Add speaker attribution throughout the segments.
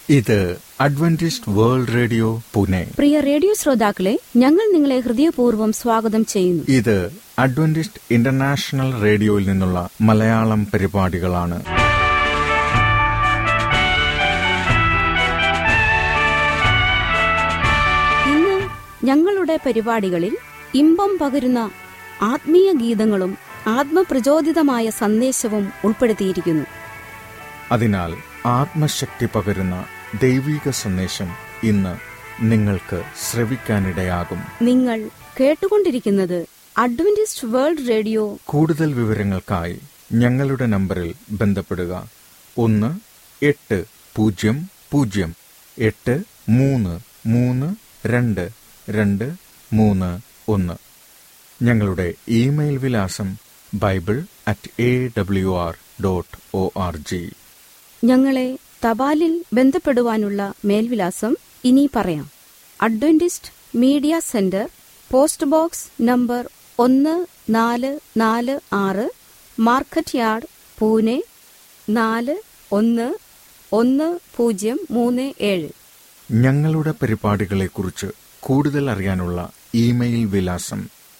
Speaker 1: ഇത് Adventist world radio Pune
Speaker 2: പ്രിയ radio ശ്രോതാക്കളെ ഞങ്ങൾ നിങ്ങളെ ഹൃദയപൂർവ്വം സ്വാഗതം ചെയ്യുന്നു
Speaker 1: ഇത് അഡ്വന്റിസ്റ്റ് ഇന്റർനാഷണൽ റേഡിയോയിൽ നിന്നുള്ള മലയാളം പരിപാടികളാണ്
Speaker 2: ഇന്ന് ഞങ്ങളുടെ പരിപാടികളിൽ ഇമ്പം പകരുന്ന ആത്മീയ ഗീതങ്ങളും ആത്മപ്രചോദിതമായ സന്ദേശവും ഉൾപ്പെടുത്തിയിരിക്കുന്നു
Speaker 1: അതിനാൽ ആത്മശക്തി പകരുന്ന ദൈവിക സന്ദേശം ഇന്ന് നിങ്ങൾക്ക് ശ്രവിക്കാനിടയാകും
Speaker 2: നിങ്ങൾ കേട്ടുകൊണ്ടിരിക്കുന്നത് അഡ്വന്റിസ്റ്റ് വേൾഡ് റേഡിയോ
Speaker 1: കൂടുതൽ വിവരങ്ങൾക്കായി ഞങ്ങളുടെ നമ്പറിൽ ബന്ധപ്പെടുക ഒന്ന് എട്ട് പൂജ്യം പൂജ്യം എട്ട് മൂന്ന് മൂന്ന് രണ്ട് രണ്ട് മൂന്ന് ഒന്ന് ഞങ്ങളുടെ ഇമെയിൽ വിലാസം Bible at A W R dot O R G
Speaker 2: ഞങ്ങളെ തപാലിൽ ബന്ധപ്പെടുവാനുള്ള മേൽവിലാസം ഇനി പറയാം Adventist media centre post box number ഒന്ന് നാല് നാല് ആറ് മാർക്കറ്റ് യാർഡ് പൂനെ നാല് ഒന്ന് ഒന്ന് പൂജ്യം മൂന്ന് ഏഴ്
Speaker 1: ഞങ്ങളുടെ പരിപാടികളെക്കുറിച്ച് കൂടുതൽ അറിയാനുള്ള ഇമെയിൽ വിലാസം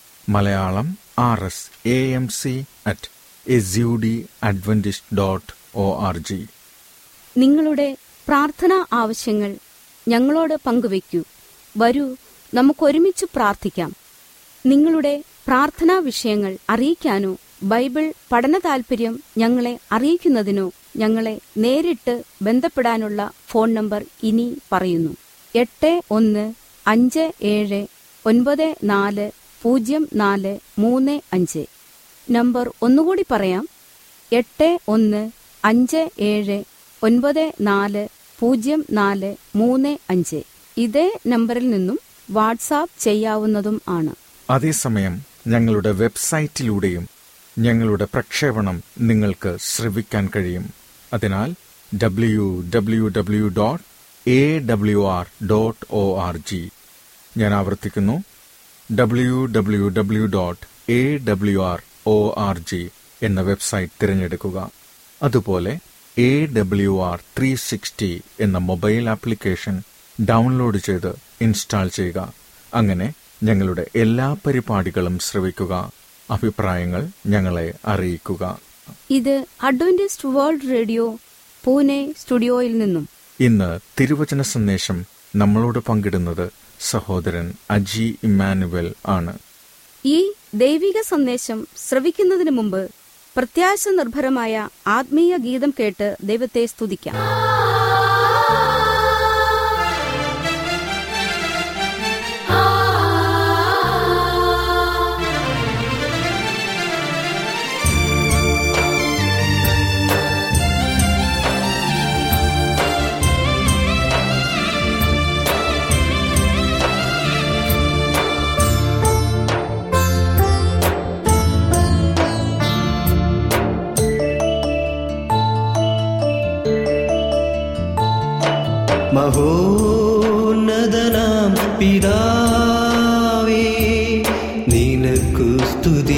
Speaker 1: Malayalam R S A M C at S U D Adventist dot O R G
Speaker 2: നിങ്ങളുടെ പ്രാർത്ഥനാ ആവശ്യങ്ങൾ ഞങ്ങളോട് പങ്കുവയ്ക്കൂ വരൂ നമുക്കൊരുമിച്ച് പ്രാർത്ഥിക്കാം നിങ്ങളുടെ പ്രാർത്ഥനാ വിഷയങ്ങൾ അറിയിക്കാനോ ബൈബിൾ പഠന താൽപര്യം ഞങ്ങളെ അറിയിക്കുന്നതിനോ ഞങ്ങളെ നേരിട്ട് ബന്ധപ്പെടാനുള്ള ഫോൺ നമ്പർ ഇനി പറയുന്നു എട്ട് ഒന്ന് അഞ്ച് ഏഴ് ഒൻപത് നാല് പൂജ്യം നാല് മൂന്ന് അഞ്ച് നമ്പർ ഒന്നുകൂടി പറയാം എട്ട് ഒന്ന് അഞ്ച് ഏഴ് ഒൻപത് നാല് പൂജ്യം നാല് മൂന്ന് അഞ്ച് ഇതേ നമ്പറിൽ നിന്നും വാട്സാപ്പ് ചെയ്യാവുന്നതും ആണ്
Speaker 1: അതേസമയം ഞങ്ങളുടെ വെബ്സൈറ്റിലൂടെയും ഞങ്ങളുടെ പ്രക്ഷേപണം നിങ്ങൾക്ക് ശ്രവിക്കാൻ കഴിയും അതിനാൽ W W W dot A W R dot O R G ഞാൻ ആവർത്തിക്കുന്നു W W W dot A W R O R G എന്ന വെബ്സൈറ്റ് തിരഞ്ഞെടുക്കുക അതുപോലെ A W R three sixty എന്ന മൊബൈൽ ആപ്ലിക്കേഷൻ ഡൗൺലോഡ് ചെയ്ത് ഇൻസ്റ്റാൾ ചെയ്യുക അങ്ങനെ ഞങ്ങളുടെ എല്ലാ പരിപാടികളും ശ്രവിക്കുക അഭിപ്രായങ്ങൾ ഞങ്ങളെ അറിയിക്കുക
Speaker 2: ഇത് അഡ്വന്റിസ്റ്റ് വേൾഡ് റേഡിയോ പൂനെ സ്റ്റുഡിയോയിൽ നിന്നും
Speaker 1: ഇന്ന് തിരുവചന സന്ദേശം നമ്മളോട് പങ്കിടുന്നത് സഹോദരൻ അജി ഇമ്മാനുവൽ ആണ്
Speaker 2: ഈ ദൈവിക സന്ദേശം ശ്രവിക്കുന്നതിന് മുമ്പ് പ്രത്യാശ നിർഭരമായ ആത്മീയ ഗീതം കേട്ട് ദൈവത്തെ സ്തുതിക്കാം
Speaker 3: മഹോന്നതനാം പിതാവേ നിനക്കു സ്തുതി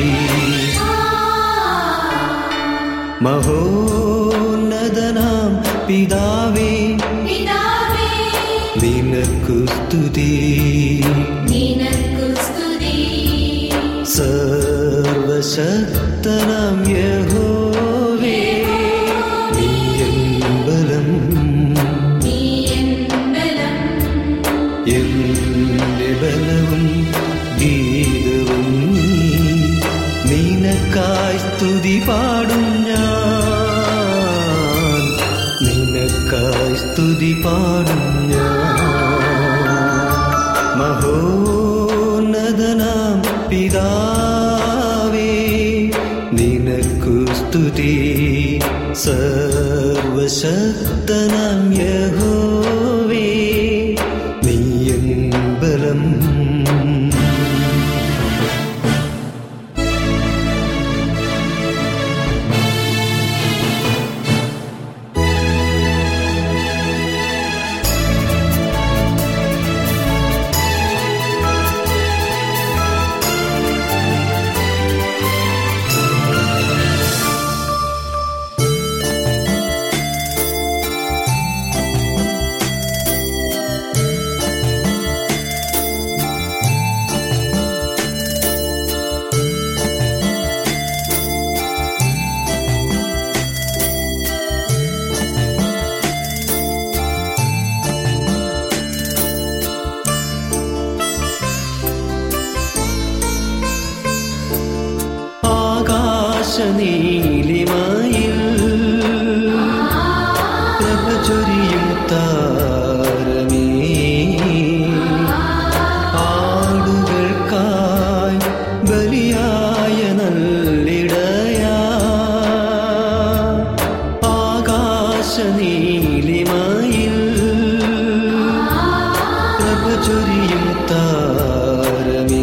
Speaker 3: മഹോന്നതനാം പിതാവേ നിനക്കു സ്തുതി സർവശക്തനാം യഹോവേ നീയൻ ബലം എന്റെ ബലവും ഗീതവും നീ നിനക്കായി സ്തുതി പാടും ഞാൻ നിനക്കായി സ്തുതി പാടും ഞാൻ മഹോന്നതനാം പിതാവേ നിനക്കു സ്തുതി സർവശക്തനാം യഹോവേ നീയൻ ബലം ആകാശനീലിമയിൽ പ്രഭ ചൊരിയും താരമേ ആടുകൾക്കായി ബലിയായ നല്ലിടയാ ആകാശനീലിമയിൽ പ്രഭ ചൊരിയും താരമേ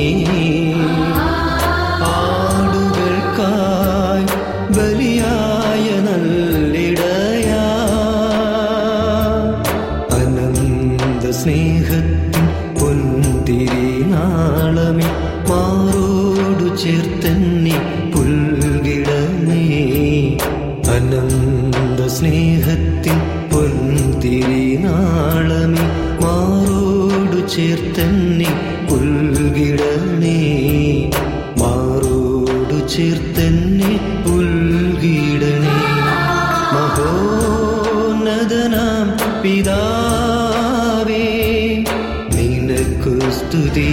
Speaker 3: ആടുകൾക്കായി ബലിയായ നല്ലിടയാ അനന്ത സ്നേഹത്തിൻ പൊന്തിരി നാളമേ മാറോടു ചേർത്തെന്നെ പുൽകിടമേ അനന്ത സ്നേഹത്തിൻ പൊന്തിരി നാളമേ മാറോടു ചേർത്തെന്നെ പുൽകിടണേ മാറോടു ചേർത്തെന്നെ പുൽകിടണേ മഹോന്നതനാം പിതാവേ നിനക്കു സ്തുതി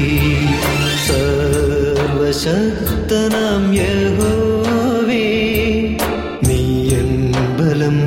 Speaker 3: സർവശക്തനാം യഹോവേ നീയൻ ബലം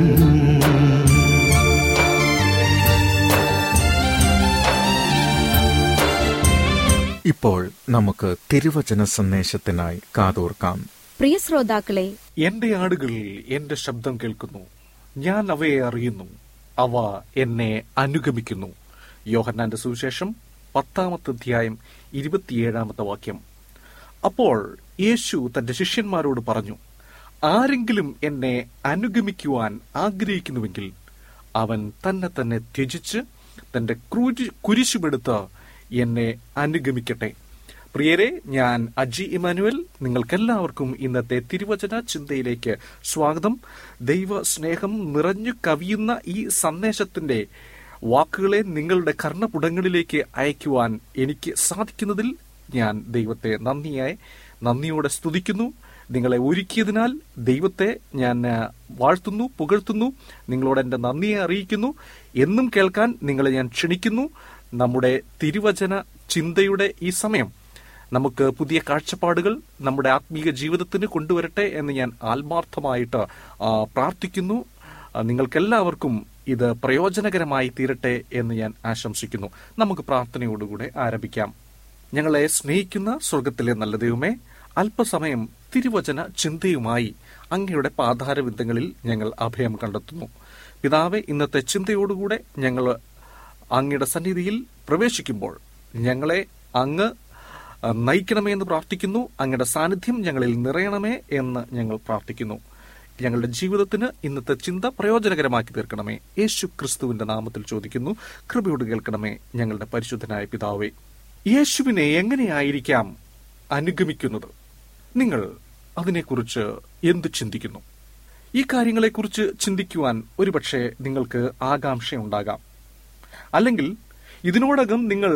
Speaker 1: ഇപ്പോൾ നമുക്ക് തിരുവചന സന്ദേശത്തിനായി കാതോർക്കാം
Speaker 2: പ്രിയ ശ്രോതാക്കളെ
Speaker 4: എന്റെ ആടുകൾ എന്റെ ശബ്ദം കേൾക്കുന്നു ഞാൻ അവയെ അറിയുന്നു അവ എന്നെ അനുഗമിക്കുന്നു യോഹന്നാന്റെ സുവിശേഷം പത്താമത്തെ അധ്യായം ഇരുപത്തിയേഴാമത്തെ വാക്യം അപ്പോൾ യേശു തന്റെ ശിഷ്യന്മാരോട് പറഞ്ഞു ആരെങ്കിലും എന്നെ അനുഗമിക്കുവാൻ ആഗ്രഹിക്കുന്നുവെങ്കിൽ അവൻ തന്നെ തന്നെ ത്യജിച്ച് തന്റെ ക്രൂരി- കുരിശുമെടുത്ത് എന്നെ അനുഗമിക്കട്ടെ പ്രിയരെ ഞാൻ അജി ഇമാനുവൽ നിങ്ങൾക്കെല്ലാവർക്കും ഇന്നത്തെ തിരുവചന ചിന്തയിലേക്ക് സ്വാഗതം ദൈവ സ്നേഹം നിറഞ്ഞു കവിയുന്ന ഈ സന്ദേശത്തിന്റെ വാക്കുകളെ നിങ്ങളുടെ കർണപുടങ്ങളിലേക്ക് അയക്കുവാൻ എനിക്ക് സാധിക്കുന്നതിൽ ഞാൻ ദൈവത്തെ നന്ദിയായി നന്ദിയോടെ സ്തുതിക്കുന്നു നിങ്ങളെ ഒരുക്കിയതിനാൽ ദൈവത്തെ ഞാൻ ആ, വാഴ്ത്തുന്നു പുകഴ്ത്തുന്നു നിങ്ങളോട് എൻ്റെ നന്ദിയെ അറിയിക്കുന്നു എന്നും കേൾക്കാൻ നിങ്ങളെ ഞാൻ ക്ഷണിക്കുന്നു നമ്മുടെ തിരുവചന ചിന്തയുടെ ഈ സമയം നമുക്ക് പുതിയ കാഴ്ചപ്പാടുകൾ നമ്മുടെ ആത്മീയ ജീവിതത്തിന് കൊണ്ടുവരട്ടെ എന്ന് ഞാൻ ആത്മാർത്ഥമായിട്ട് ആ, പ്രാർത്ഥിക്കുന്നു ആ, നിങ്ങൾക്കെല്ലാവർക്കും ഇത് പ്രയോജനകരമായി തീരട്ടെ എന്ന് ഞാൻ ആശംസിക്കുന്നു നമുക്ക് പ്രാർത്ഥനയോടുകൂടെ ആരംഭിക്കാം ഞങ്ങളെ സ്നേഹിക്കുന്ന സ്വർഗത്തിലെ നല്ല ദൈവമേ അല്പസമയം തിരുവചന ചിന്തയുമായി അങ്ങയുടെ പാതാരവിന്ദങ്ങളിൽ ഞങ്ങൾ അഭയം കണ്ടെത്തുന്നു പിതാവെ ഇന്നത്തെ ചിന്തയോടുകൂടെ ഞങ്ങൾ അങ്ങയുടെ സന്നിധിയിൽ പ്രവേശിക്കുമ്പോൾ ഞങ്ങളെ അങ്ങ് അഹ്, നയിക്കണമേ എന്ന് പ്രാർത്ഥിക്കുന്നു അങ്ങയുടെ സാന്നിധ്യം ഞങ്ങളിൽ നിറയണമേ എന്ന് ഞങ്ങൾ പ്രാർത്ഥിക്കുന്നു ഞങ്ങളുടെ ജീവിതത്തിന് ഇന്നത്തെ ചിന്ത പ്രയോജനകരമാക്കി തീർക്കണമേ യേശു ക്രിസ്തുവിന്റെ നാമത്തിൽ ചോദിക്കുന്നു കൃപയോട് കേൾക്കണമേ ഞങ്ങളുടെ പരിശുദ്ധനായ പിതാവേ യേശുവിനെ എങ്ങനെയായിരിക്കാം അനുഗമിക്കുന്നത് നിങ്ങൾ അതിനെക്കുറിച്ച് എന്ത് ചിന്തിക്കുന്നു ഈ കാര്യങ്ങളെക്കുറിച്ച് ചിന്തിക്കുവാൻ ഒരുപക്ഷെ നിങ്ങൾക്ക് ആകാംക്ഷയുണ്ടാകാം അല്ലെങ്കിൽ ഇതിനോടകം നിങ്ങൾ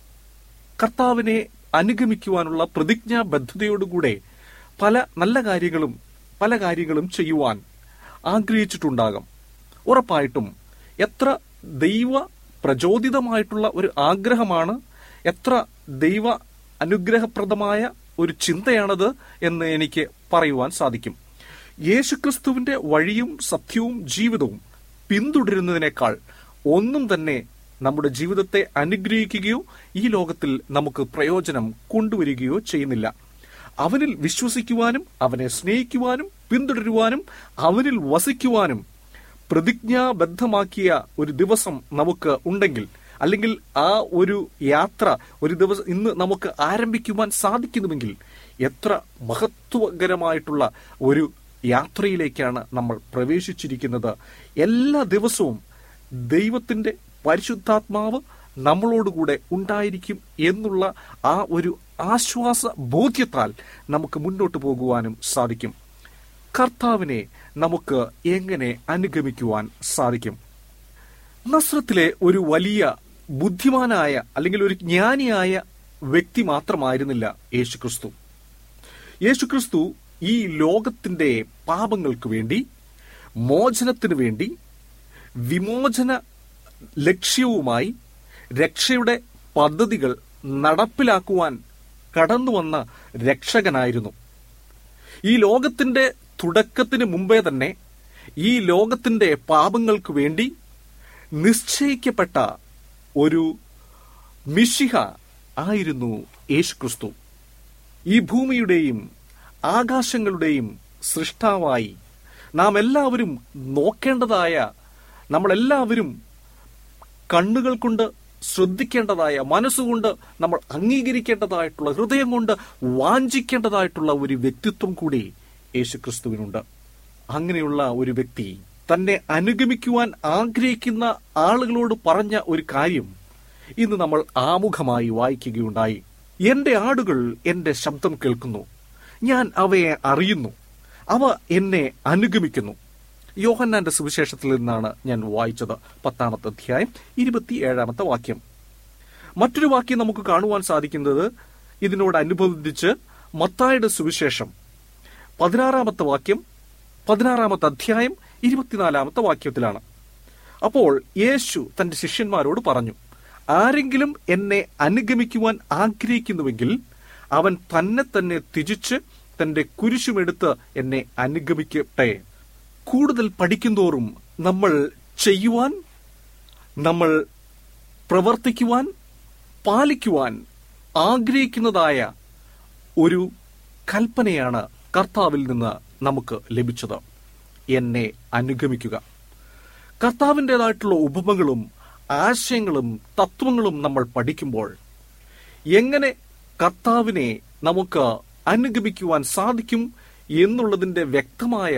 Speaker 4: കർത്താവിനെ അനുഗമിക്കുവാനുള്ള പ്രതിജ്ഞാബദ്ധതയോടുകൂടെ പല നല്ല കാര്യങ്ങളും പല കാര്യങ്ങളും ചെയ്യുവാൻ ആഗ്രഹിച്ചിട്ടുണ്ടാകാം ഉറപ്പായിട്ടും എത്ര ദൈവ പ്രചോദിതമായിട്ടുള്ള ഒരു ആഗ്രഹമാണ് എത്ര ദൈവ അനുഗ്രഹപ്രദമായ ഒരു ചിന്തയാണത് എന്ന് എനിക്ക് പറയുവാൻ സാധിക്കും യേശുക്രിസ്തുവിന്റെ വഴിയും സത്യവും ജീവിതവും പിന്തുടരുന്നതിനേക്കാൾ ഒന്നും തന്നെ നമ്മുടെ ജീവിതത്തെ അനുഗ്രഹിക്കുകയോ ഈ ലോകത്തിൽ നമുക്ക് പ്രയോജനം കൊണ്ടുവരികയോ ചെയ്യുന്നില്ല അവനിൽ വിശ്വസിക്കുവാനും അവനെ സ്നേഹിക്കുവാനും പിന്തുടരുവാനും അവനിൽ വസിക്കുവാനും പ്രതിജ്ഞാബദ്ധമാക്കിയ ഒരു ദിവസം നമുക്ക് ഉണ്ടെങ്കിൽ അല്ലെങ്കിൽ ആ ഒരു യാത്ര ഒരു ദിവസം ഇന്ന് നമുക്ക് ആരംഭിക്കുവാൻ സാധിക്കുന്നുവെങ്കിൽ എത്ര മഹത്വകരമായിട്ടുള്ള ഒരു യാത്രയിലേക്കാണ് നമ്മൾ പ്രവേശിച്ചിരിക്കുന്നത് എല്ലാ ദിവസവും ദൈവത്തിന്റെ പരിശുദ്ധാത്മാവ് നമ്മളോടുകൂടെ ഉണ്ടായിരിക്കും എന്നുള്ള ആ ഒരു ആശ്വാസ ബോധ്യത്താൽ നമുക്ക് മുന്നോട്ട് പോകുവാനും സാധിക്കും കർത്താവിനെ നമുക്ക് എങ്ങനെ അനുഗമിക്കുവാൻ സാധിക്കും നസ്രത്തിലെ ഒരു വലിയ ബുദ്ധിമാനായ അല്ലെങ്കിൽ ഒരു ജ്ഞാനിയായ വ്യക്തി മാത്രമായിരുന്നില്ല യേശുക്രിസ്തു യേശുക്രിസ്തു ഈ ലോകത്തിന്റെ പാപങ്ങൾക്ക് വേണ്ടി മോചനത്തിനു വേണ്ടി വിമോചന ലക്ഷ്യവുമായി രക്ഷയുടെ പദ്ധതികൾ നടപ്പിലാക്കുവാൻ കടന്നു വന്ന രക്ഷകനായിരുന്നു ഈ ലോകത്തിന്റെ തുടക്കത്തിന് മുമ്പേ തന്നെ ഈ ലോകത്തിന്റെ പാപങ്ങൾക്ക് വേണ്ടി നിശ്ചയിക്കപ്പെട്ട ഒരു മിഷിഹ ആയിരുന്നു യേശുക്രിസ്തു ഈ ഭൂമിയുടെയും ആകാശങ്ങളുടെയും സൃഷ്ടാവായി നാം എല്ലാവരും നോക്കേണ്ടതായ നമ്മളെല്ലാവരും കണ്ണുകൾ കൊണ്ട് ശ്രദ്ധിക്കേണ്ടതായ മനസ്സുകൊണ്ട് നമ്മൾ അംഗീകരിക്കേണ്ടതായിട്ടുള്ള ഹൃദയം കൊണ്ട് വാഞ്ചിക്കേണ്ടതായിട്ടുള്ള ഒരു വ്യക്തിത്വം കൂടി യേശുക്രിസ്തുവിനുണ്ട് അങ്ങനെയുള്ള ഒരു വ്യക്തി തന്നെ അനുഗമിക്കുവാൻ ആഗ്രഹിക്കുന്ന ആളുകളോട് പറഞ്ഞ ഒരു കാര്യം ഇന്ന് നമ്മൾ ആമുഖമായി വായിക്കുകയുണ്ടായി എന്റെ ആടുകൾ എന്റെ ശബ്ദം കേൾക്കുന്നു ഞാൻ അവയെ അറിയുന്നു അവ എന്നെ അനുഗമിക്കുന്നു യോഹന്നാന്റെ സുവിശേഷത്തിൽ നിന്നാണ് ഞാൻ വായിച്ചത് പത്താമത്തെ അധ്യായം ഇരുപത്തിയേഴാമത്തെ വാക്യം മറ്റൊരു വാക്യം നമുക്ക് കാണുവാൻ സാധിക്കുന്നത് ഇതിനോടനുബന്ധിച്ച് മത്തായുടെ സുവിശേഷം പതിനാറാമത്തെ വാക്യം പതിനാറാമത്തെ അധ്യായം ഇരുപത്തിനാലാമത്തെ വാക്യത്തിലാണ് അപ്പോൾ യേശു തന്റെ ശിഷ്യന്മാരോട് പറഞ്ഞു ആരെങ്കിലും എന്നെ അനുഗമിക്കുവാൻ ആഗ്രഹിക്കുന്നുവെങ്കിൽ അവൻ തന്നെ തന്നെ ത്യജിച്ച് തന്റെ കുരിശുമെടുത്ത് എന്നെ അനുഗമിക്കട്ടെ കൂടുതൽ പഠിക്കുന്തോറും നമ്മൾ ചെയ്യുവാൻ നമ്മൾ പ്രവർത്തിക്കുവാൻ പാലിക്കുവാൻ ആഗ്രഹിക്കുന്നതായ ഒരു കൽപ്പനയാണ് കർത്താവിൽ നിന്ന് നമുക്ക് ലഭിച്ചത് എന്നെ അനുഗമിക്കുക കർത്താവിൻ്റെതായിട്ടുള്ള ഉപമകളും ആശയങ്ങളും തത്വങ്ങളും നമ്മൾ പഠിക്കുമ്പോൾ എങ്ങനെ കർത്താവിനെ നമുക്ക് അനുഗമിക്കുവാൻ സാധിക്കും എന്നുള്ളതിന്റെ വ്യക്തമായ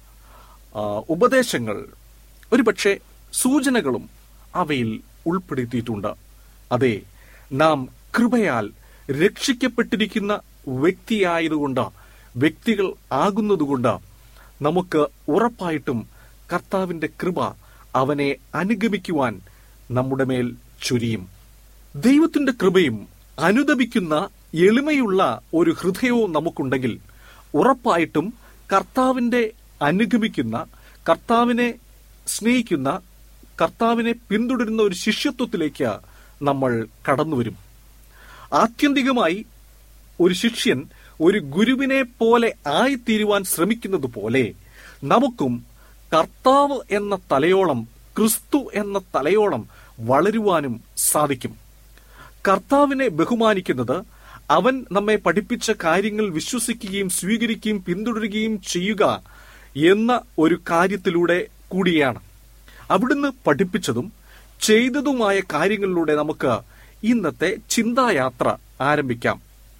Speaker 4: ആ, ഉപദേശങ്ങൾ ഒരുപക്ഷെ സൂചനകളും അവയിൽ ഉൾപ്പെടുത്തിയിട്ടുണ്ട് അതെ നാം കൃപയാൽ രക്ഷിക്കപ്പെട്ടിരിക്കുന്ന വ്യക്തിയായതുകൊണ്ട് വ്യക്തികൾ ആകുന്നതുകൊണ്ട് നമുക്ക് ഉറപ്പായിട്ടും കർത്താവിന്റെ കൃപ അവനെ അനുഗമിക്കുവാൻ നമ്മുടെ മേൽ ചൊരിയും ദൈവത്തിന്റെ കൃപയും അനുദപിക്കുന്ന എളിമയുള്ള ഒരു ഹൃദയവും നമുക്കുണ്ടെങ്കിൽ ഉറപ്പായിട്ടും കർത്താവിന്റെ അനുഗമിക്കുന്ന കർത്താവിനെ സ്നേഹിക്കുന്ന കർത്താവിനെ പിന്തുടരുന്ന ഒരു ശിഷ്യത്വത്തിലേക്ക് നമ്മൾ കടന്നുവരും ആത്യന്തികമായി ഒരു ശിഷ്യൻ ഒരു ഗുരുവിനെ പോലെ ആയിത്തീരുവാൻ ശ്രമിക്കുന്നത് പോലെ നമുക്കും കർത്താവ് എന്ന തലയോളം ക്രിസ്തു എന്ന തലയോളം വളരുവാനും സാധിക്കും കർത്താവിനെ ബഹുമാനിക്കുന്നത് അവൻ നമ്മെ പഠിപ്പിച്ച കാര്യങ്ങൾ വിശ്വസിക്കുകയും സ്വീകരിക്കുകയും പിന്തുടരുകയും ചെയ്യുക എന്ന ഒരു കാര്യത്തിലൂടെ കൂടിയാണ് അവിടുന്ന് പഠിപ്പിച്ചതും ചെയ്തതുമായ കാര്യങ്ങളിലൂടെ നമുക്ക് ഇന്നത്തെ ചിന്തായാത്ര ആരംഭിക്കാം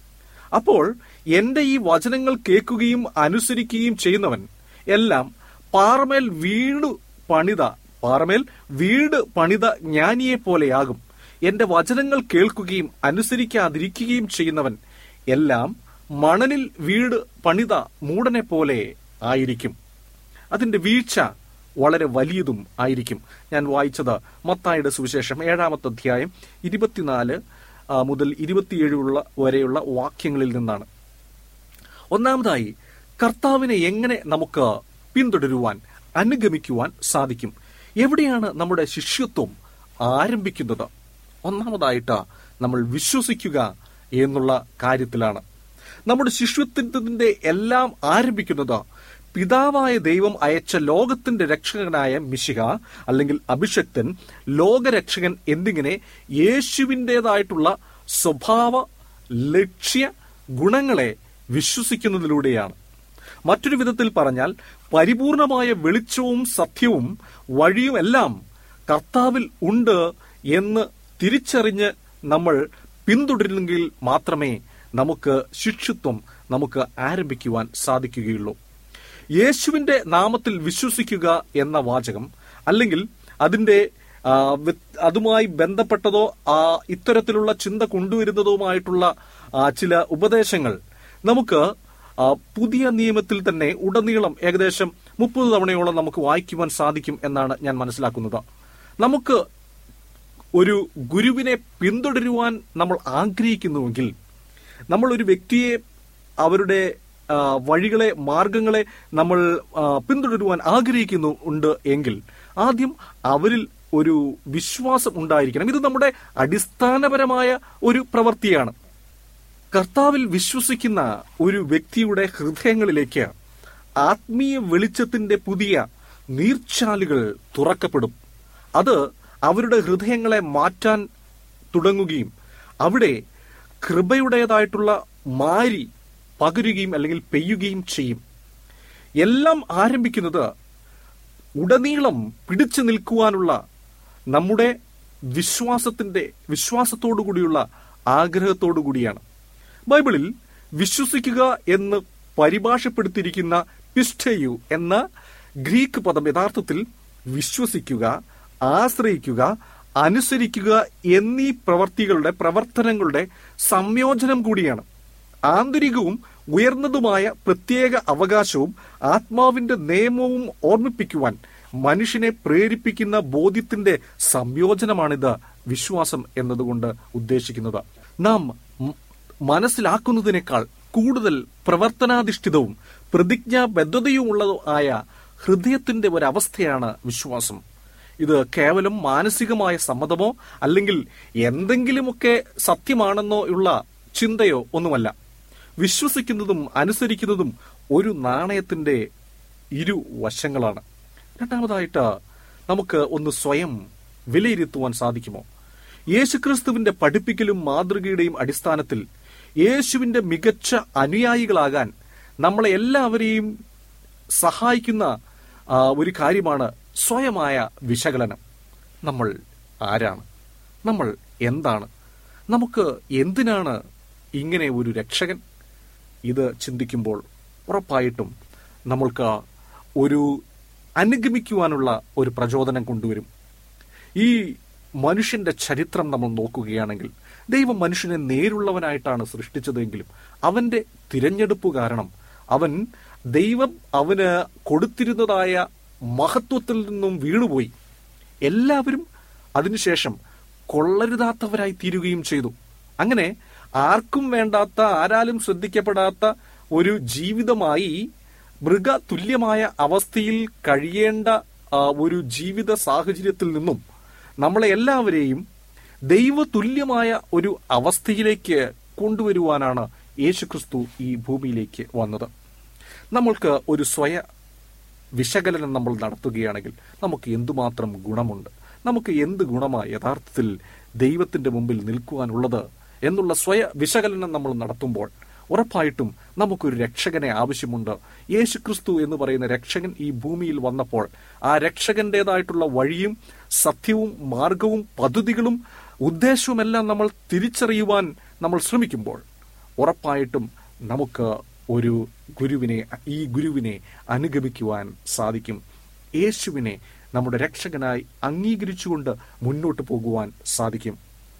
Speaker 4: അപ്പോൾ എന്റെ ഈ വചനങ്ങൾ കേൾക്കുകയും അനുസരിക്കുകയും ചെയ്യുന്നവൻ എല്ലാം പാറമേൽ വീട് പണിത പാറമേൽ വീട് പണിത ജ്ഞാനിയെ പോലെയാകും എന്റെ വചനങ്ങൾ കേൾക്കുകയും അനുസരിക്കാതിരിക്കുകയും ചെയ്യുന്നവൻ എല്ലാം മണലിൽ വീട് പണിത മൂടനെ പോലെ ആയിരിക്കും അതിന്റെ വീഴ്ച വളരെ വലിയതും ആയിരിക്കും ഞാൻ വായിച്ചത് മത്തായുടെ സുവിശേഷം ഏഴാമത്തെ അധ്യായം ഇരുപത്തിനാല് ആ, മുതൽ ഇരുപത്തിയേഴുള്ള വരെയുള്ള വാക്യങ്ങളിൽ നിന്നാണ് ഒന്നാമതായി കർത്താവിനെ എങ്ങനെ നമുക്ക് പിന്തുടരുവാൻ അനുഗമിക്കുവാൻ സാധിക്കും എവിടെയാണ് നമ്മുടെ ശിഷ്യത്വം ആരംഭിക്കുന്നത് ഒന്നാമതായിട്ട് നമ്മൾ വിശ്വസിക്കുക എന്നുള്ള കാര്യത്തിലാണ് നമ്മുടെ ശിഷ്യത്വത്തിന്റെ എല്ലാം ആരംഭിക്കുന്നത് പിതാവായ ദൈവം അയച്ച ലോകത്തിന്റെ രക്ഷകനായ മിശിഹ അല്ലെങ്കിൽ അഭിഷക്തൻ ലോകരക്ഷകൻ എന്നിങ്ങനെ യേശുവിൻ്റെതായിട്ടുള്ള സ്വഭാവ ലക്ഷ്യ ഗുണങ്ങളെ വിശ്വസിക്കുന്നതിലൂടെയാണ് മറ്റൊരു വിധത്തിൽ പറഞ്ഞാൽ പരിപൂർണമായ വെളിച്ചവും സത്യവും വഴിയും എല്ലാം കർത്താവിൽ ഉണ്ട് എന്ന് തിരിച്ചറിഞ്ഞ് നമ്മൾ പിന്തുടരുന്നെങ്കിൽ മാത്രമേ നമുക്ക് ശിഷ്യത്വം നമുക്ക് ആരംഭിക്കുവാൻ സാധിക്കുകയുള്ളൂ യേശുവിന്റെ നാമത്തിൽ വിശ്വസിക്കുക എന്ന വാചകം അല്ലെങ്കിൽ അതിന്റെ ആ, വ്യത്- അതുമായി ബന്ധപ്പെട്ടതോ ആ ഇത്തരത്തിലുള്ള ചിന്ത കൊണ്ടുവരുന്നതുമായിട്ടുള്ള ആ, ചില ഉപദേശങ്ങൾ നമുക്ക് ആ, പുതിയ നിയമത്തിൽ തന്നെ ഉടനീളം ഏകദേശം മുപ്പത് തവണയോളം നമുക്ക് വായിക്കുവാൻ സാധിക്കും എന്നാണ് ഞാൻ മനസ്സിലാക്കുന്നത് നമുക്ക് ഒരു ഗുരുവിനെ പിന്തുടരുവാൻ നമ്മൾ ആഗ്രഹിക്കുന്നുവെങ്കിൽ നമ്മൾ ഒരു വ്യക്തിയെ അവരുടെ ആ, വഴികളെ മാർഗങ്ങളെ നമ്മൾ ആ, പിന്തുടരുവാൻ ആഗ്രഹിക്കുന്നു ഉണ്ട് എങ്കിൽ ആദ്യം അവരിൽ ഒരു വിശ്വാസം ഉണ്ടായിരിക്കണം ഇത് നമ്മുടെ അടിസ്ഥാനപരമായ ഒരു പ്രവൃത്തിയാണ് കർത്താവിൽ വിശ്വസിക്കുന്ന ഒരു വ്യക്തിയുടെ ഹൃദയങ്ങളിലേക്ക് ആത്മീയ വെളിച്ചത്തിന്റെ പുതിയ നീർച്ചാലുകൾ തുറക്കപ്പെടും അത് അവരുടെ ഹൃദയങ്ങളെ മാറ്റാൻ തുടങ്ങുകയും അവിടെ കൃപയുടേതായിട്ടുള്ള മാരി പകരുകയും അല്ലെങ്കിൽ പെയ്യുകയും ചെയ്യും എല്ലാം ആരംഭിക്കുന്നത് ഉടനീളം പിടിച്ചു നിൽക്കുവാനുള്ള നമ്മുടെ വിശ്വാസത്തിന്റെ വിശ്വാസത്തോടു കൂടിയുള്ള ആഗ്രഹത്തോടു കൂടിയാണ് ബൈബിളിൽ വിശ്വസിക്കുക എന്ന് പരിഭാഷപ്പെടുത്തിയിരിക്കുന്ന പിസ്റ്റയു എന്ന ഗ്രീക്ക് പദം യഥാർത്ഥത്തിൽ വിശ്വസിക്കുക ആശ്രയിക്കുക അനുസരിക്കുക എന്നീ പ്രവർത്തികളുടെ പ്രവർത്തനങ്ങളുടെ സംയോജനം കൂടിയാണ് ആന്തരികവും ഉയർന്നതുമായ പ്രത്യേക അവകാശവും ആത്മാവിന്റെ നിയമവും ഓർമ്മിപ്പിക്കുവാൻ മനുഷ്യനെ പ്രേരിപ്പിക്കുന്ന ബോധ്യത്തിന്റെ സംയോജനമാണിത് വിശ്വാസം എന്നതുകൊണ്ട് ഉദ്ദേശിക്കുന്നത് നാം മ- മനസ്സിലാക്കുന്നതിനേക്കാൾ കൂടുതൽ പ്രവർത്തനാധിഷ്ഠിതവും പ്രതിജ്ഞാബദ്ധതയുമുള്ളതും ആയ ഹൃദയത്തിന്റെ ഒരവസ്ഥയാണ് വിശ്വാസം ഇത് കേവലം മാനസികമായ സമ്മതമോ അല്ലെങ്കിൽ എന്തെങ്കിലുമൊക്കെ സത്യമാണെന്നോ ഉള്ള ചിന്തയോ ഒന്നുമല്ല വിശ്വസിക്കുന്നതും അനുസരിക്കുന്നതും ഒരു നാണയത്തിന്റെ ഇരു വശങ്ങളാണ് രണ്ടാമതായിട്ട് നമുക്ക് ഒന്ന് സ്വയം വിലയിരുത്തുവാൻ സാധിക്കുമോ യേശുക്രിസ്തുവിന്റെ പഠിപ്പിക്കലും മാതൃകയുടെയും അടിസ്ഥാനത്തിൽ യേശുവിന്റെ മികച്ച അനുയായികളാകാൻ നമ്മളെ എല്ലാവരെയും സഹായിക്കുന്ന ആ, ഒരു കാര്യമാണ് സ്വയമായ വിശകലനം നമ്മൾ ആരാണ് നമ്മൾ എന്താണ് നമുക്ക് എന്തിനാണ് ഇങ്ങനെ ഒരു രക്ഷകൻ ഇത് ചിന്തിക്കുമ്പോൾ ഉറപ്പായിട്ടും നമ്മൾക്ക് ഒരു അനുഗമിക്കുവാനുള്ള ഒരു പ്രചോദനം കൊണ്ടുവരും ഈ മനുഷ്യന്റെ ചരിത്രം നമ്മൾ നോക്കുകയാണെങ്കിൽ ദൈവം മനുഷ്യനെ നേരുള്ളവനായിട്ടാണ് സൃഷ്ടിച്ചതെങ്കിലും അവന്റെ തിരഞ്ഞെടുപ്പ് കാരണം അവൻ ദൈവം അവന് കൊടുത്തിരുന്നതായ മഹത്വത്തിൽ നിന്നും വീണുപോയി എല്ലാവരും അതിനുശേഷം കൊള്ളരുതാത്തവരായി തീരുകയും ചെയ്തു അങ്ങനെ ആർക്കും വേണ്ടാത്ത ആരാലും ശ്രദ്ധിക്കപ്പെടാത്ത ഒരു ജീവിതമായി മൃഗ തുല്യമായ അവസ്ഥയിൽ കഴിയേണ്ട ആ, ഒരു ജീവിത സാഹചര്യത്തിൽ നിന്നും നമ്മളെ എല്ലാവരെയും ദൈവതുല്യമായ ഒരു അവസ്ഥയിലേക്ക് കൊണ്ടുവരുവാനാണ് യേശുക്രിസ്തു ഈ ഭൂമിയിലേക്ക് വന്നത് നമ്മൾക്ക് ഒരു സ്വയ വിശകലനം നമ്മൾ നടത്തുകയാണെങ്കിൽ നമുക്ക് എന്തുമാത്രം ഗുണമുണ്ട് നമുക്ക് എന്ത് ഗുണമായി യഥാർത്ഥത്തിൽ ദൈവത്തിന്റെ മുമ്പിൽ നിൽക്കുവാനുള്ളത് എന്നുള്ള സ്വയ വിശകലനം നമ്മൾ നടത്തുമ്പോൾ ഉറപ്പായിട്ടും നമുക്കൊരു രക്ഷകനെ ആവശ്യമുണ്ട് യേശുക്രിസ്തു എന്ന് പറയുന്ന രക്ഷകൻ ഈ ഭൂമിയിൽ വന്നപ്പോൾ ആ രക്ഷകന്റേതായിട്ടുള്ള വഴിയും സത്യവും മാർഗവും പദ്ധതികളും ഉദ്ദേശവുമെല്ലാം നമ്മൾ തിരിച്ചറിയുവാൻ നമ്മൾ ശ്രമിക്കുമ്പോൾ ഉറപ്പായിട്ടും നമുക്ക് ഒരു ഗുരുവിനെ ഈ ഗുരുവിനെ അനുഗമിക്കുവാൻ സാധിക്കും യേശുവിനെ നമ്മുടെ രക്ഷകനായി അംഗീകരിച്ചുകൊണ്ട് മുന്നോട്ട് പോകുവാൻ സാധിക്കും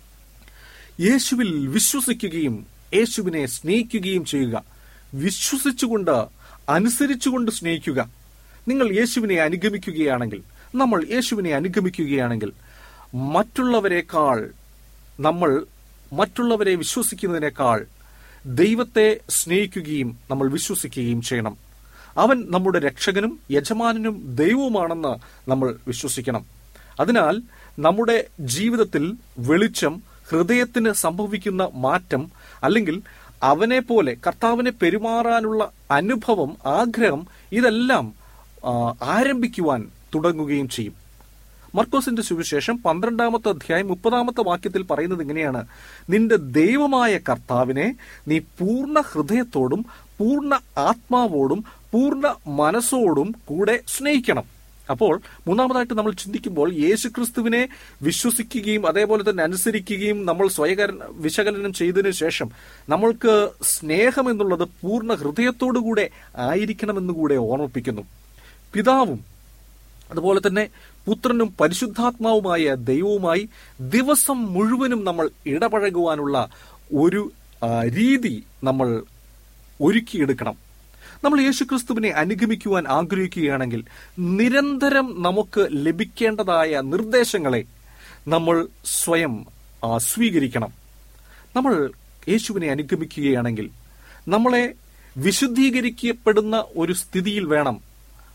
Speaker 4: യേശുവിൽ വിശ്വസിക്കുകയും യേശുവിനെ സ്നേഹിക്കുകയും ചെയ്യുക വിശ്വസിച്ചുകൊണ്ട് അനുസരിച്ചുകൊണ്ട് സ്നേഹിക്കുക നിങ്ങൾ യേശുവിനെ അനുഗമിക്കുകയാണെങ്കിൽ നമ്മൾ യേശുവിനെ അനുഗമിക്കുകയാണെങ്കിൽ മറ്റുള്ളവരെക്കാൾ നമ്മൾ മറ്റുള്ളവരെ വിശ്വസിക്കുന്നതിനേക്കാൾ ദൈവത്തെ സ്നേഹിക്കുകയും നമ്മൾ വിശ്വസിക്കുകയും ചെയ്യണം അവൻ നമ്മുടെ രക്ഷകനും യജമാനനും ദൈവവുമാണെന്ന് നമ്മൾ വിശ്വസിക്കണം അതിനാൽ നമ്മുടെ ജീവിതത്തിൽ വെളിച്ചം ഹൃദയത്തിന് സംഭവിക്കുന്ന മാറ്റം അല്ലെങ്കിൽ അവനെ പോലെ കർത്താവിനെ പെരുമാറാനുള്ള അനുഭവം ആഗ്രഹം ഇതെല്ലാം ആ, ആരംഭിക്കുവാൻ തുടങ്ങുകയും ചെയ്യും മർക്കോസിന്റെ സുവിശേഷം പന്ത്രണ്ടാമത്തെ അധ്യായം മുപ്പതാമത്തെ വാക്യത്തിൽ പറയുന്നത് ഇങ്ങനെയാണ് നിന്റെ ദൈവമായ കർത്താവിനെ നീ പൂർണ്ണ ഹൃദയത്തോടും പൂർണ്ണ ആത്മാവോടും പൂർണ്ണ മനസ്സോടും കൂടെ സ്നേഹിക്കണം അപ്പോൾ മൂന്നാമതായിട്ട് നമ്മൾ ചിന്തിക്കുമ്പോൾ യേശുക്രിസ്തുവിനെ വിശ്വസിക്കുകയും അതേപോലെ തന്നെ അനുസരിക്കുകയും നമ്മൾ സ്വയകര വിശകലനം ചെയ്തതിനു ശേഷം നമ്മൾക്ക് സ്നേഹം എന്നുള്ളത് പൂർണ്ണ ഹൃദയത്തോടുകൂടെ ആയിരിക്കണമെന്നുകൂടെ ഓർമ്മിപ്പിക്കുന്നു പിതാവും അതുപോലെ തന്നെ പുത്രനും പരിശുദ്ധാത്മാവുമായ ദൈവവുമായി ദിവസം മുഴുവനും നമ്മൾ ഇടപഴകുവാനുള്ള ഒരു ആ, രീതി നമ്മൾ ഒരുക്കിയെടുക്കണം നമ്മൾ യേശുക്രിസ്തുവിനെ അനുഗമിക്കുവാൻ ആഗ്രഹിക്കുകയാണെങ്കിൽ നിരന്തരം നമുക്ക് ലഭിക്കേണ്ടതായ നിർദ്ദേശങ്ങളെ നമ്മൾ സ്വയം ആ, സ്വീകരിക്കണം നമ്മൾ യേശുവിനെ അനുഗമിക്കുകയാണെങ്കിൽ നമ്മളെ വിശുദ്ധീകരിക്കപ്പെടുന്ന ഒരു സ്ഥിതിയിൽ വേണം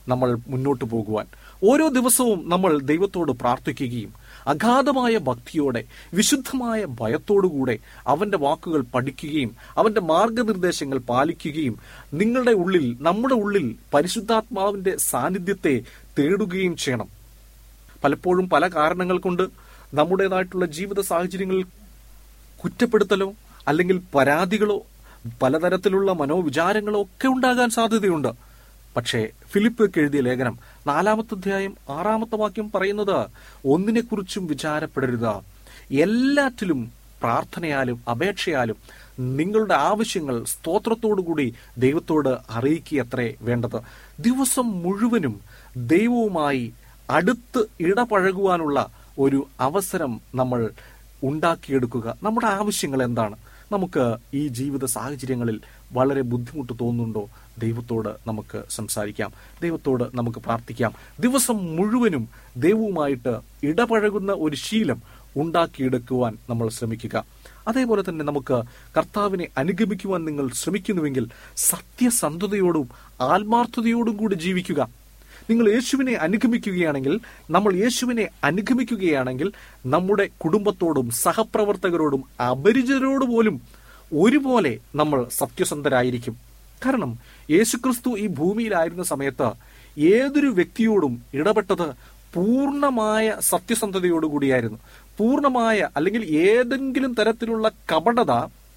Speaker 4: നമ്മൾ മുന്നോട്ട് പോകുവാൻ ഓരോ ദിവസവും നമ്മൾ ദൈവത്തോട് പ്രാർത്ഥിക്കുകയും അഗാധമായ ഭക്തിയോടെ വിശുദ്ധമായ ഭയത്തോടുകൂടെ അവന്റെ വാക്കുകൾ പഠിക്കുകയും അവന്റെ മാർഗനിർദ്ദേശങ്ങൾ പാലിക്കുകയും നിങ്ങളുടെ ഉള്ളിൽ നമ്മുടെ ഉള്ളിൽ പരിശുദ്ധാത്മാവിന്റെ സാന്നിധ്യത്തെ തേടുകയും ചെയ്യണം പലപ്പോഴും പല കാരണങ്ങൾ കൊണ്ട് നമ്മുടേതായിട്ടുള്ള ജീവിത സാഹചര്യങ്ങളിൽ കുറ്റപ്പെടുത്തലോ അല്ലെങ്കിൽ പരാതികളോ പലതരത്തിലുള്ള മനോവിചാരങ്ങളോ ഒക്കെ ഉണ്ടാകാൻ സാധ്യതയുണ്ട് പക്ഷേ ഫിലിപ്പ് എഴുതിയ ലേഖനം നാലാമത്തെ അധ്യായം ആറാമത്തെ വാക്യം പറയുന്നത് ഒന്നിനെക്കുറിച്ചും വിചാരപ്പെടരുത് എല്ലാറ്റിലും പ്രാർത്ഥനയാലും അപേക്ഷയാലും നിങ്ങളുടെ ആവശ്യങ്ങൾ സ്തോത്രത്തോടുകൂടി ദൈവത്തോട് അറിയിക്കുകയത്രേ വേണ്ടത് ദിവസം മുഴുവനും ദൈവവുമായി അടുത്ത് ഇടപഴകുവാനുള്ള ഒരു അവസരം നമ്മൾ ഉണ്ടാക്കിയെടുക്കുക നമ്മുടെ ആവശ്യങ്ങൾ എന്താണ് നമുക്ക് ഈ ജീവിത സാഹചര്യങ്ങളിൽ വളരെ ബുദ്ധിമുട്ട് തോന്നുന്നുണ്ടോ ദൈവത്തോട് നമുക്ക് സംസാരിക്കാം ദൈവത്തോട് നമുക്ക് പ്രാർത്ഥിക്കാം ദിവസം മുഴുവനും ദൈവവുമായിട്ട് ഇടപഴകുന്ന ഒരു ശീലം ഉണ്ടാക്കിയെടുക്കുവാൻ നമ്മൾ ശ്രമിക്കുക അതേപോലെ തന്നെ നമുക്ക് കർത്താവിനെ അനുഗമിക്കുവാൻ നിങ്ങൾ ശ്രമിക്കുന്നുവെങ്കിൽ സത്യസന്ധതയോടും ആത്മാർത്ഥതയോടും കൂടി ജീവിക്കുക നിങ്ങൾ യേശുവിനെ അനുഗമിക്കുകയാണെങ്കിൽ നമ്മൾ യേശുവിനെ അനുഗമിക്കുകയാണെങ്കിൽ നമ്മുടെ കുടുംബത്തോടും സഹപ്രവർത്തകരോടും അപരിചിതരോട് പോലും ഒരുപോലെ നമ്മൾ സത്യസന്ധരായിരിക്കും കാരണം യേശുക്രിസ്തു ഈ ഭൂമിയിലായിരുന്ന സമയത്ത് ഏതൊരു വ്യക്തിയോടും ഇടപെട്ടത് പൂർണ്ണമായ സത്യസന്ധതയോടുകൂടിയായിരുന്നു പൂർണ്ണമായ അല്ലെങ്കിൽ ഏതെങ്കിലും തരത്തിലുള്ള കപടത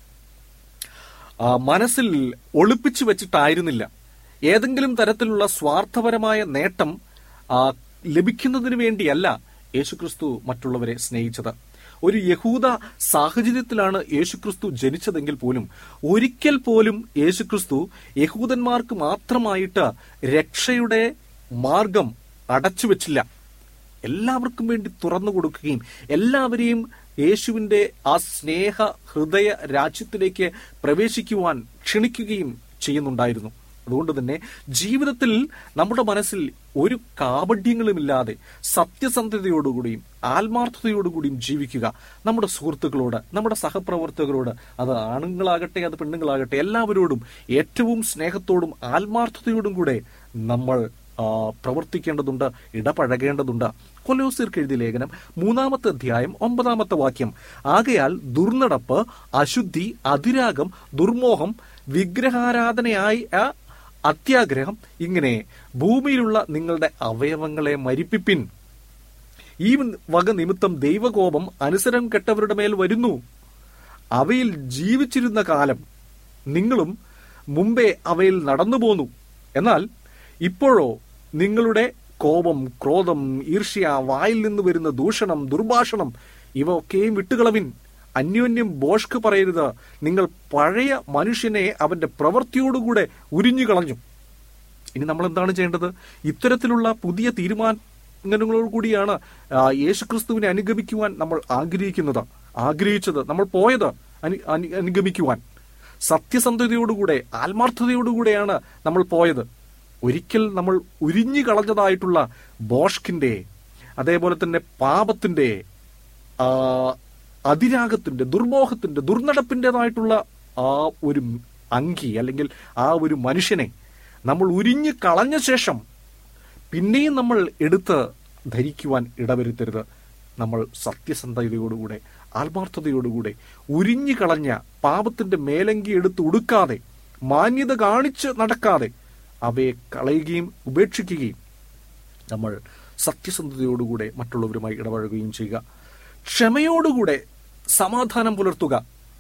Speaker 4: ആ, മനസ്സിൽ ഒളിപ്പിച്ചു വെച്ചിട്ടായിരുന്നില്ല ഏതെങ്കിലും തരത്തിലുള്ള സ്വാർത്ഥപരമായ നേട്ടം ആ, ലഭിക്കുന്നതിന് വേണ്ടിയല്ല യേശുക്രിസ്തു മറ്റുള്ളവരെ സ്നേഹിച്ചത് ഒരു യഹൂദ സാഹചര്യത്തിലാണ് യേശുക്രിസ്തു ജനിച്ചതെങ്കിൽ പോലും ഒരിക്കൽ പോലും യേശുക്രിസ്തു യഹൂദന്മാർക്ക് മാത്രമായിട്ട് രക്ഷയുടെ മാർഗം അടച്ചു വെച്ചില്ല എല്ലാവർക്കും വേണ്ടി തുറന്നു കൊടുക്കുകയും എല്ലാവരെയും യേശുവിന്റെ ആ സ്നേഹ ഹൃദയ രാജ്യത്തിലേക്ക് പ്രവേശിക്കുവാൻ ക്ഷണിക്കുകയും ചെയ്യുന്നുണ്ടായിരുന്നു അതുകൊണ്ട് തന്നെ ജീവിതത്തിൽ നമ്മുടെ മനസ്സിൽ ഒരു കാപഡ്യങ്ങളുമില്ലാതെ സത്യസന്ധതയോടുകൂടിയും ആത്മാർത്ഥതയോടുകൂടിയും ജീവിക്കുക നമ്മുടെ സുഹൃത്തുക്കളോട് നമ്മുടെ സഹപ്രവർത്തകരോട് അത് ആണുങ്ങളാകട്ടെ അത് പെണ്ണുങ്ങളാകട്ടെ എല്ലാവരോടും ഏറ്റവും സ്നേഹത്തോടും ആത്മാർത്ഥതയോടും കൂടെ നമ്മൾ ആ, പ്രവർത്തിക്കേണ്ടതുണ്ട് ഇടപഴകേണ്ടതുണ്ട് കൊലോസിർക്ക് എഴുതിയ ലേഖനം മൂന്നാമത്തെ അധ്യായം ഒമ്പതാമത്തെ വാക്യം ആകയാൽ ദുർനടപ്പ് അശുദ്ധി അതിരാഗം ദുർമോഹം വിഗ്രഹാരാധനയായി ആ, അത്യാഗ്രഹം ഇങ്ങനെ ഭൂമിയിലുള്ള നിങ്ങളുടെ അവയവങ്ങളെ മരിപ്പിപ്പിൻ ഈ വക നിമിത്തം ദൈവകോപം അനുസരം കെട്ടവരുടെ മേൽ വരുന്നു അവയിൽ ജീവിച്ചിരുന്ന കാലം നിങ്ങളും മുമ്പേ അവയിൽ നടന്നു പോന്നു എന്നാൽ ഇപ്പോഴോ നിങ്ങളുടെ കോപം ക്രോധം ഈർഷ്യ വായിൽ നിന്ന് വരുന്ന ദൂഷണം ദുർഭാഷണം ഇവ ഒക്കെയും വിട്ടുകളവിൻ അന്യോന്യം ബോഷ്ക്ക് പറയരുത് നിങ്ങൾ പഴയ മനുഷ്യനെ അവന്റെ പ്രവൃത്തിയോടുകൂടെ ഉരിഞ്ഞു കളഞ്ഞു ഇനി നമ്മൾ എന്താണ് ചെയ്യേണ്ടത് ഇത്തരത്തിലുള്ള പുതിയ തീരുമാനങ്ങളോട് കൂടിയാണ് ആ, യേശുക്രിസ്തുവിനെ അനുഗമിക്കുവാൻ നമ്മൾ ആഗ്രഹിക്കുന്നത് ആഗ്രഹിച്ചത് നമ്മൾ പോയത് അനു- അനു- അനുഗമിക്കുവാൻ സത്യസന്ധതയോടുകൂടെ ആത്മാർത്ഥതയോടുകൂടെയാണ് നമ്മൾ പോയത് ഒരിക്കൽ നമ്മൾ ഉരിഞ്ഞു കളഞ്ഞതായിട്ടുള്ള ബോഷ്കിന്റെ അതേപോലെ തന്നെ പാപത്തിന്റെ ആ, അതിരാഗത്തിന്റെ ദുർമോഹത്തിന്റെ ദുർനടപ്പിന്റേതായിട്ടുള്ള ആ ഒരു അങ്കി അല്ലെങ്കിൽ ആ ഒരു മനുഷ്യനെ നമ്മൾ ഉരിഞ്ഞു കളഞ്ഞ ശേഷം പിന്നെയും നമ്മൾ എടുത്ത് ധരിക്കുവാൻ ഇടവരുത്തരുത് നമ്മൾ സത്യസന്ധതയോടുകൂടെ ആത്മാർത്ഥതയോടുകൂടെ ഉരിഞ്ഞു കളഞ്ഞ പാപത്തിന്റെ മേലങ്കി എടുത്ത് ഉടുക്കാതെ മാന്യത കാണിച്ച് നടക്കാതെ അവയെ കളയുകയും ഉപേക്ഷിക്കുകയും നമ്മൾ സത്യസന്ധതയോടുകൂടെ മറ്റുള്ളവരുമായി ഇടപഴകുകയും ചെയ്യുക ക്ഷമയോടുകൂടെ സമാധാനം പുലർത്തുക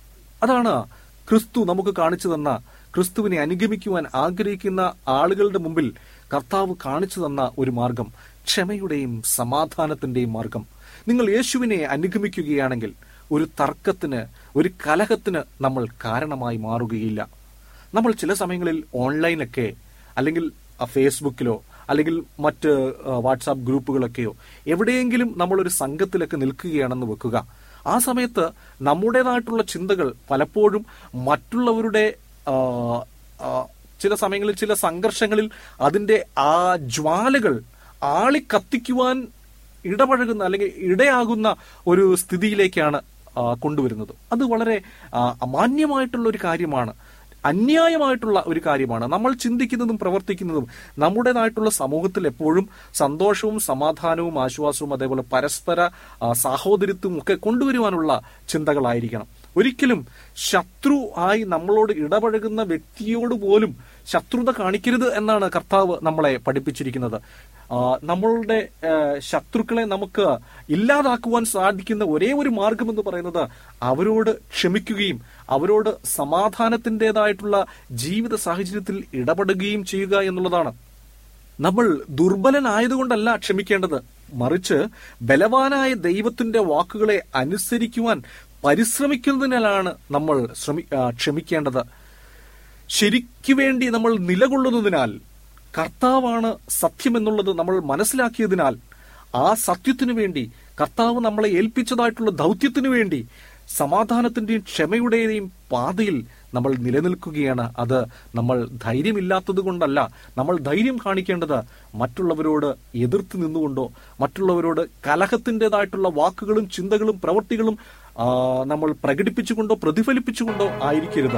Speaker 4: അതാണ് ക്രിസ്തു നമുക്ക് കാണിച്ചു തന്ന ക്രിസ്തുവിനെ അനുഗമിക്കുവാൻ ആഗ്രഹിക്കുന്ന ആളുകളുടെ മുമ്പിൽ കർത്താവ് കാണിച്ചു തന്ന ഒരു മാർഗം ക്ഷമയുടെയും സമാധാനത്തിന്റെയും മാർഗം നിങ്ങൾ യേശുവിനെ അനുഗമിക്കുകയാണെങ്കിൽ ഒരു തർക്കത്തിന് ഒരു കലഹത്തിന് നമ്മൾ കാരണമായി മാറുകയില്ല നമ്മൾ ചില സമയങ്ങളിൽ ഓൺലൈനൊക്കെ അല്ലെങ്കിൽ ആ, ഫേസ്ബുക്കിലോ അല്ലെങ്കിൽ മറ്റ് ആ, വാട്സാപ്പ് ഗ്രൂപ്പുകളൊക്കെയോ എവിടെയെങ്കിലും നമ്മളൊരു സംഘത്തിലൊക്കെ നിൽക്കുകയാണെന്ന് വെക്കുക ആ സമയത്ത് നമ്മുടേതായിട്ടുള്ള ചിന്തകൾ പലപ്പോഴും മറ്റുള്ളവരുടെ ആ, ആ, ചില സമയങ്ങളിൽ ചില സംഘർഷങ്ങളിൽ അതിന്റെ ആ ജ്വാലകൾ ആളിക്കത്തിക്കുവാൻ ഇടപഴകുന്ന അല്ലെങ്കിൽ ഇടയാകുന്ന ഒരു സ്ഥിതിയിലേക്കാണ് ആ, കൊണ്ടുവരുന്നത് അത് വളരെ ആ, അമാന്യമായിട്ടുള്ള ഒരു കാര്യമാണ് അന്യായമായിട്ടുള്ള ഒരു കാര്യമാണ് നമ്മൾ ചിന്തിക്കുന്നതും പ്രവർത്തിക്കുന്നതും നമ്മുടേതായിട്ടുള്ള സമൂഹത്തിൽ എപ്പോഴും സന്തോഷവും സമാധാനവും ആശ്വാസവും അതേപോലെ പരസ്പര ആ, സാഹോദര്യത്വവും ഒക്കെ കൊണ്ടുവരുവാനുള്ള ചിന്തകളായിരിക്കണം ഒരിക്കലും ശത്രു ആയി നമ്മളോട് ഇടപഴകുന്ന വ്യക്തിയോട് പോലും ശത്രുത കാണിക്കരുത് എന്നാണ് കർത്താവ് നമ്മളെ പഠിപ്പിച്ചിരിക്കുന്നത് ആ, നമ്മളുടെ ആ, ശത്രുക്കളെ നമുക്ക് ഇല്ലാതാക്കുവാൻ സാധിക്കുന്ന ഒരേ ഒരു മാർഗം എന്ന് പറയുന്നത് അവരോട് ക്ഷമിക്കുകയും അവരോട് സമാധാനത്തിൻ്റെതായിട്ടുള്ള ജീവിത സാഹചര്യത്തിൽ ഇടപെടുകയും ചെയ്യുക എന്നുള്ളതാണ് നമ്മൾ ദുർബലനായതുകൊണ്ടല്ല ക്ഷമിക്കേണ്ടത് മറിച്ച് ബലവാനായ ദൈവത്തിന്റെ വാക്കുകളെ അനുസരിക്കുവാൻ പരിശ്രമിക്കുന്നതിനാലാണ് നമ്മൾ ശ്രമി ആ, ക്ഷമിക്കേണ്ടത് ശരിക്കു വേണ്ടി നമ്മൾ നിലകൊള്ളുന്നതിനാൽ കർത്താവാണ് സത്യമെന്നുള്ളത് നമ്മൾ മനസ്സിലാക്കിയതിനാൽ ആ സത്യത്തിനു വേണ്ടി കർത്താവ് നമ്മളെ ഏൽപ്പിച്ചതായിട്ടുള്ള ദൗത്യത്തിനു വേണ്ടി സമാധാനത്തിന്റെയും ക്ഷമയുടെയും പാതയിൽ നമ്മൾ നിലനിൽക്കുകയാണ് അത് നമ്മൾ ധൈര്യമില്ലാത്തത് കൊണ്ടല്ല നമ്മൾ ധൈര്യം കാണിക്കേണ്ടത് മറ്റുള്ളവരോട് എതിർത്ത് നിന്നുകൊണ്ടോ മറ്റുള്ളവരോട് കലഹത്തിൻ്റെതായിട്ടുള്ള വാക്കുകളും ചിന്തകളും പ്രവൃത്തികളും ആ, നമ്മൾ പ്രകടിപ്പിച്ചുകൊണ്ടോ പ്രതിഫലിപ്പിച്ചുകൊണ്ടോ ആയിരിക്കരുത്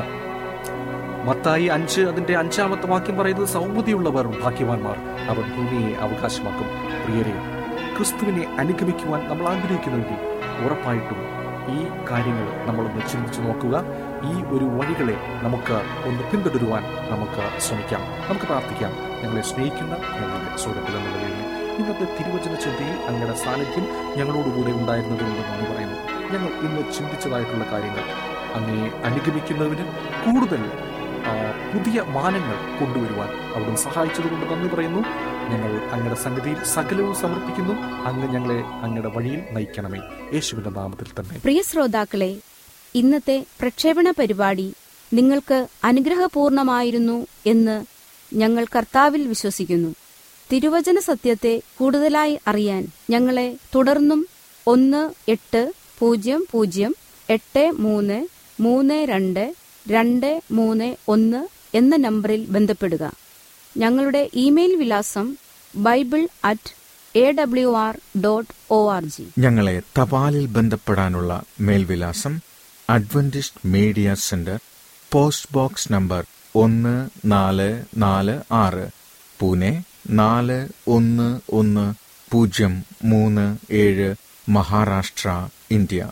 Speaker 4: മത്തായി അഞ്ച് അതിന്റെ അഞ്ചാമത്തെ വാക്യം പറയുന്നത് സൗമ്യതയുള്ളവർ ഭാഗ്യവാന്മാർ അവർ ഭൂമിയെ അവകാശമാക്കും പ്രിയരെ ക്രിസ്തുവിനെ അനുഗമിക്കുവാൻ നമ്മൾ ആഗ്രഹിക്കുന്നുവെങ്കിൽ ഉറപ്പായിട്ടും ഈ കാര്യങ്ങൾ നമ്മളൊന്ന് ചിന്തിച്ചു നോക്കുക ഈ ഒരു വഴികളെ നമുക്ക് ഒന്ന് പിന്തുടരുവാൻ നമുക്ക് ശ്രമിക്കാം നമുക്ക് പ്രാർത്ഥിക്കാം ഞങ്ങളെ സ്നേഹിക്കുന്ന ഞങ്ങളുടെ സുഹൃത്തുക്കൾ എന്നുള്ള നിലയിൽ ഇന്നത്തെ തിരുവചന ചിന്തയിൽ അങ്ങയുടെ സാന്നിധ്യം ഞങ്ങളോടുകൂടെ ഉണ്ടായിരുന്നതുകൊണ്ട് നന്ദി പറയുന്നു ഞങ്ങൾ ഇന്ന് ചിന്തിച്ചതായിട്ടുള്ള കാര്യങ്ങൾ അങ്ങയെ അനുഗമിക്കുന്നതിന് കൂടുതൽ ആ, പുതിയ മാനങ്ങൾ കൊണ്ടുവരുവാൻ അവിടുന്ന് സഹായിച്ചതുകൊണ്ട് നന്ദി പറയുന്നു ഞങ്ങൾ അങ്ങയുടെ സംഗതിയിൽ സകലവും സമർപ്പിക്കുന്നു അങ്ങ് ഞങ്ങളെ അങ്ങയുടെ വഴിയിൽ നയിക്കണമേ യേശുവിന്റെ നാമത്തിൽ തന്നെ
Speaker 2: പ്രിയ ശ്രോതാക്കളെ ഇന്നത്തെ പ്രക്ഷേപണ പരിപാടി നിങ്ങൾക്ക് അനുഗ്രഹപൂർണമായിരുന്നു എന്ന് ഞങ്ങൾ കർത്താവിൽ വിശ്വസിക്കുന്നു തിരുവചന സത്യത്തെ കൂടുതലായി അറിയാൻ ഞങ്ങളെ തുടർന്നും ഒന്ന് എട്ട് പൂജ്യം പൂജ്യം എട്ട് മൂന്ന് മൂന്ന് രണ്ട് രണ്ട് മൂന്ന് ഒന്ന് എന്ന നമ്പറിൽ ബന്ധപ്പെടുക ഞങ്ങളുടെ ഇമെയിൽ വിലാസം Bible at A W R dot O R G
Speaker 1: ഞങ്ങളെ തപാലിൽ ബന്ധപ്പെടാനുള്ള മേൽവിലാസം Adventist media centre post box number ഒന്ന് നാല് നാല് ആറ് പൂനെ നാല് ഒന്ന് ഒന്ന് പൂജ്യം മൂന്ന് ഏഴ് മഹാരാഷ്ട്ര ഇന്ത്യ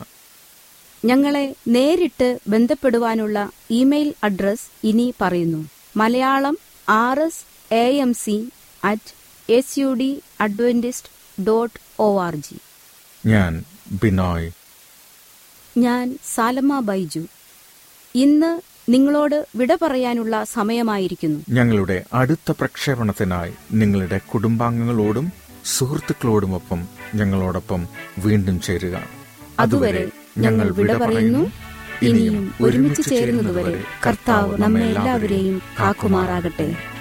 Speaker 2: ഞങ്ങളെ നേരിട്ട് ബന്ധപ്പെടുവാനുള്ള ഇമെയിൽ അഡ്രസ് ഇനി പറയുന്നു Malayalam R S A M C at S U D Adventist dot O R G
Speaker 1: ഞാൻ ബിനോയ്
Speaker 2: ഞാൻ സാലമ്മ ബൈജു ഇന്ന് നിങ്ങളോട് വിട പറയാനുള്ള സമയമായിരിക്കുന്നു
Speaker 1: ഞങ്ങളുടെ അടുത്ത പ്രക്ഷേപണത്തിനായി നിങ്ങളുടെ കുടുംബാംഗങ്ങളോടും സുഹൃത്തുക്കളോടുമൊപ്പം ഞങ്ങളോടൊപ്പം വീണ്ടും ചേരുക
Speaker 2: അതുവരെ ഞങ്ങൾ വിട പറയുന്നു ഇനിയും ഒരുമിച്ച് ചേരുന്നതുവരെ കർത്താവ് നമ്മെ എല്ലാവരെയും കാക്കുമാറാകട്ടെ